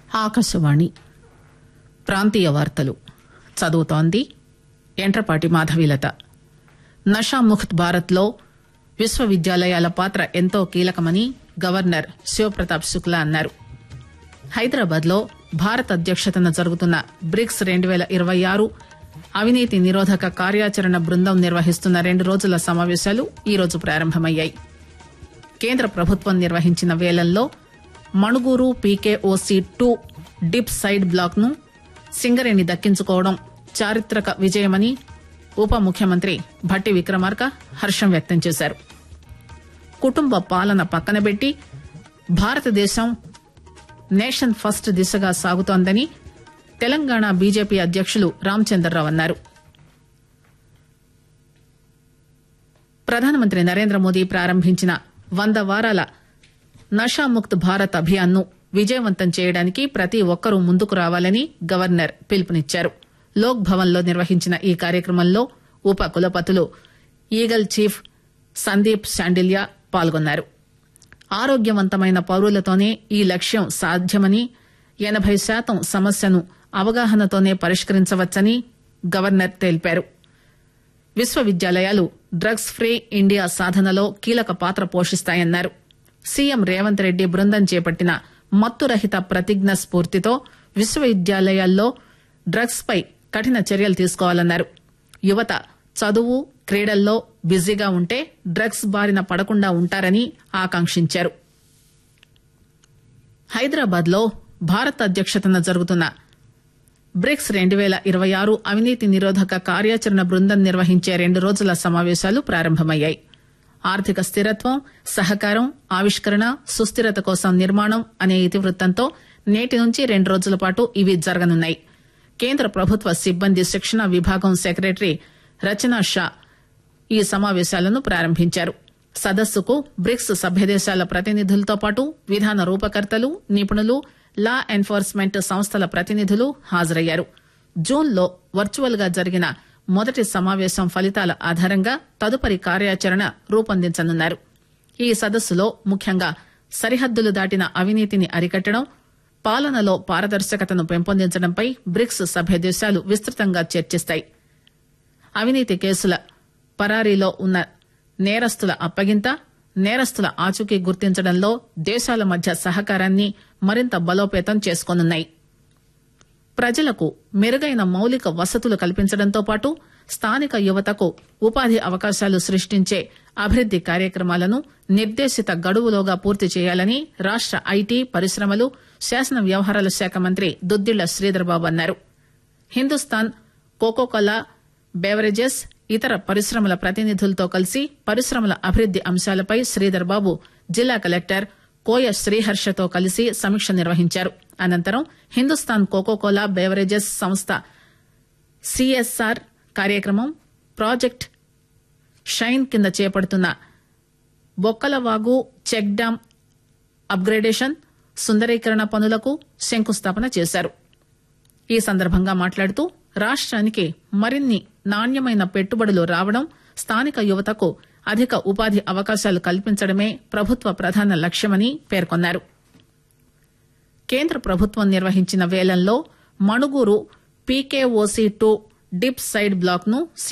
ఆకాశవాణి ప్రాంతీయ వార్తలు చదువుతోంది ఎంట్రపాటి మాధవీలత నషాముక్త్ భారత్ లో విశ్వవిద్యాలయాల పాత్ర ఎంతో కీలకమని గవర్నర్ శివప్రతాప్ శుక్లా అన్నారు హైదరాబాద్ లో భారత్ అధ్యక్షతన జరుగుతున్న బ్రిక్స్ రెండు పేల ఇరవై ఆరు అవినీతి నిరోధక కార్యాచరణ బృందం నిర్వహిస్తున్న రెండు రోజుల సమావేశాలు ఈరోజు ప్రారంభమయ్యాయి కేంద్ర ప్రభుత్వం నిర్వహించిన వేలంలో Manuguru PKOC two dip side block ను సింగరేణి దక్కించుకోవడం చారిత్రక విజయమని ఉప ముఖ్యమంత్రి భట్టి విక్రమార్క హర్షం వ్యక్తం చేశారు కుటుంబ పాలన పక్కనబెట్టి భారతదేశం నేషన్ ఫస్ట్ దిశగా సాగుతోందని తెలంగాణ బీజేపీ అధ్యకులు రామచంద్రరావు అన్నారు ప్రధానమంత్రి నరేంద్ర మోదీ ప్రారంభించిన వంద వారాల నషాముక్త్ భారత్ అభియాన్ ను విజయవంతం చేయడానికి ప్రతి ఒక్కరూ ముందుకు రావాలని గవర్నర్ పిలుపునిచ్చారు లోక్ భవన్ లో నిర్వహించిన ఈ కార్యక్రమంలో ఉప కులపతులు ఈగల్ చీఫ్ సందీప్ శాండిల్యా పాల్గొన్నారు ఆరోగ్యవంతమైన పౌరులతోనే ఈ లక్ష్యం సాధ్యమని ఎనబై శాతం సమస్యను అవగాహనతోనే పరిష్కరించవచ్చని గవర్నర్ తెలిపారు విశ్వవిద్యాలయాలు డ్రగ్స్ ఫ్రీ ఇండియా సాధనలో కీలక పాత్ర పోషిస్తాయన్నారు సీఎం రేవంత్ రెడ్డి బృందం చేపట్టిన మత్తురహిత ప్రతిజ్ఞ స్ఫూర్తితో విశ్వవిద్యాలయాల్లో డ్రగ్స్ పై కఠిన చర్యలు తీసుకోవాలన్నారు యువత చదువు క్రీడల్లో బిజీగా ఉంటే డ్రగ్స్ బారిన పడకుండా ఉంటారని ఆకాంక్షించారు హైదరాబాద్ లో భారత్ అధ్యక్షతన జరుగుతున్న బ్రిక్స్ రెండు పేల ఇరవై ఆరు అవినీతి నిరోధక కార్యాచరణ బృందం నిర్వహించే రెండు రోజుల సమావేశాలు ప్రారంభమయ్యాయి ఆర్థిక స్థిరత్వం సహకారం ఆవిష్కరణ సుస్థిరత కోసం నిర్మాణం అనే ఇతివృత్తంతో నేటి నుంచి రెండు రోజుల పాటు ఇవి జరగనున్నాయి కేంద్ర ప్రభుత్వ సిబ్బంది శిక్షణ విభాగం సెక్రటరీ రచనా షా ఈ సమావేశాలను ప్రారంభించారు సదస్సుకు బ్రిక్స్ సభ్యదేశాల ప్రతినిధులతో పాటు విధాన రూపకర్తలు నిపుణులు లా ఎన్ఫోర్స్మెంట్ సంస్థల ప్రతినిధులు హాజరయ్యారు జూన్ లో వర్చువల్ గా జరిగిన మొదటి సమావేశం ఫలితాల ఆధారంగా తదుపరి కార్యాచరణ రూపొందించనున్నారు ఈ సదస్సులో ముఖ్యంగా సరిహద్దులు దాటిన అవినీతిని అరికట్టడం పాలనలో పారదర్శకతను పెంపొందించడంపై బ్రిక్స్ సభ్య దేశాలు విస్తృతంగా చర్చిస్తాయి అవినీతి కేసుల పరారీలో ఉన్న నేరస్తుల అప్పగింత నేరస్తుల ఆచూకీ గుర్తించడంలో దేశాల మధ్య సహకారాన్ని మరింత బలోపేతం చేసుకోనున్నాయి ప్రజలకు మెరుగైన మౌలిక వసతులు కల్పించడంతో పాటు స్థానిక యువతకు ఉపాధి అవకాశాలు సృష్టించే అభివృద్ది కార్యక్రమాలను నిర్దేశిత గడువులోగా పూర్తి చేయాలని రాష్ట ఐటీ పరిశ్రమలు శాసన వ్యవహారాల శాఖ మంత్రి దుద్దిళ్ల శ్రీధర్బాబు అన్నారు హిందుస్థాన్ కోకోకోలా బేవరేజెస్ ఇతర పరిశ్రమల ప్రతినిధులతో కలిసి పరిశ్రమల అభివృద్ది అంశాలపై శ్రీధర్ బాబు జిల్లా కలెక్టర్ కోయ శ్రీహర్షతో కలిసి సమీక్ష నిర్వహించారు అనంతరం హిందుస్థాన్ కోకోకోలా బేవరేజెస్ సంస్థ సిఎస్ఆర్ కార్యక్రమం ప్రాజెక్ట్ షైన్ కింద చేపడుతున్న బొక్కలవాగు చెక్ డ్యాం అప్గ్రేడేషన్ సుందరీకరణ పనులకు శంకుస్థాపన చేశారు ఈ సందర్భంగా మాట్లాడుతూ రాష్ట్రానికి మరిన్ని నాణ్యమైన పెట్టుబడులు రావడం స్థానిక యువతకు అధిక ఉపాధి అవకాశాలు కల్పించడమే ప్రభుత్వ ప్రధాన లక్ష్యమని పేర్కొన్నారు కేంద్ర ప్రభుత్వం నిర్వహించిన వేలంలో Manuguru PKOC two dip side block ను